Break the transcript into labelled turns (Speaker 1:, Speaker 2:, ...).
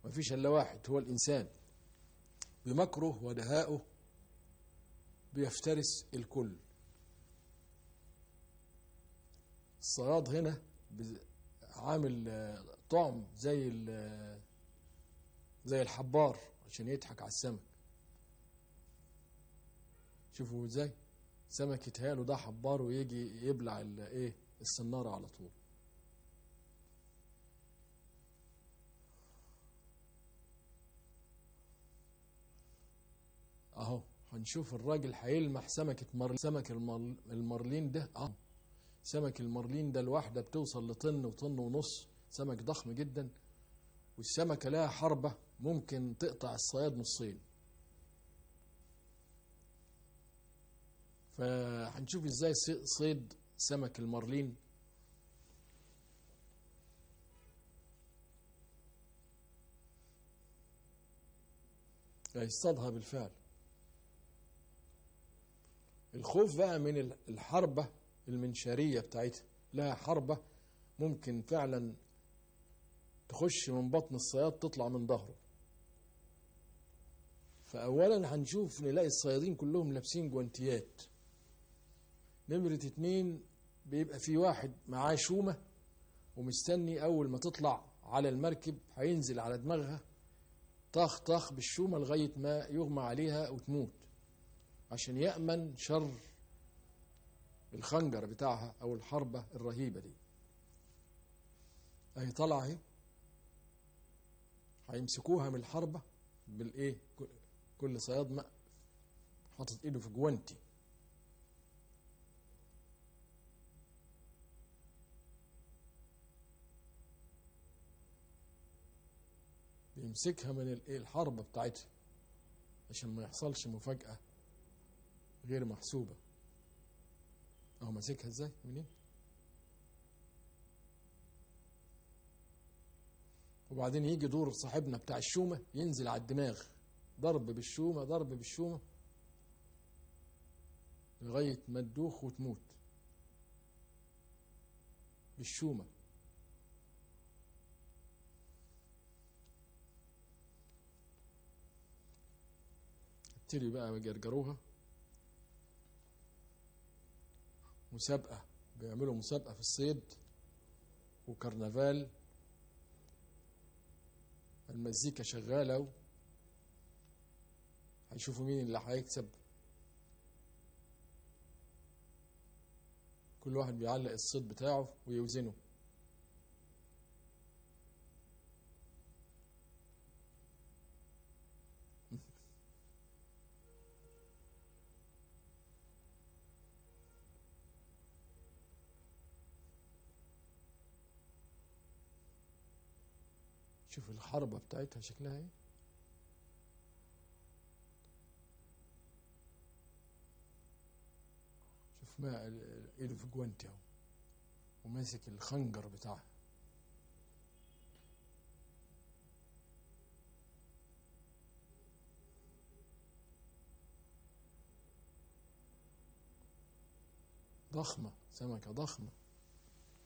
Speaker 1: مفيش الا واحد هو الانسان بمكره ودهائه بيفترس الكل الصياد هنا بز- عامل آه، طعم زي ال- زي الحبار عشان يضحك على السمك شوفوا ازاي سمك يتهيأله ده حبار ويجي يبلع ال- ايه السنارة على طول اهو هنشوف الراجل هيلمح سمكة مر... سمك المر... المرلين ده اهو سمك المرلين ده الواحدة بتوصل لطن وطن ونص سمك ضخم جدا والسمكة لها حربة ممكن تقطع الصياد نصين فهنشوف ازاي صي- صيد سمك المرلين هيصطادها بالفعل الخوف بقى من ال- الحربة المنشارية بتاعتها لها حربة ممكن فعلا تخش من بطن الصياد تطلع من ظهره فأولا هنشوف نلاقي الصيادين كلهم لابسين جوانتيات نمرة اتنين بيبقى في واحد معاه شومة ومستني أول ما تطلع على المركب هينزل على دماغها طخ طخ بالشومة لغاية ما يغمى عليها وتموت عشان يأمن شر الخنجر بتاعها أو الحربة الرهيبة دي أهي طالعة أهي هيمسكوها من الحربة بالإيه كل- كل صياد ما حاطط إيده في جوانتي بيمسكها من الايه الحربة بتاعتها عشان ما يحصلش مفاجأة غير محسوبة اهو ماسكها ازاي منين وبعدين يجي دور صاحبنا بتاع الشومة ينزل على الدماغ ضرب بالشومة ضرب بالشومة لغاية ما تدوخ وتموت بالشومة ابتدوا بقى يجرجروها مسابقة بيعملوا مسابقة في الصيد وكرنفال المزيكا شغالة و... هيشوفوا مين اللي هيكسب كل واحد بيعلق الصيد بتاعه ويوزنه شوف الحربة بتاعتها شكلها ايه شوف ما ال- ال- ايده في جوانتي اهو وماسك الخنجر بتاعها ضخمة سمكة ضخمة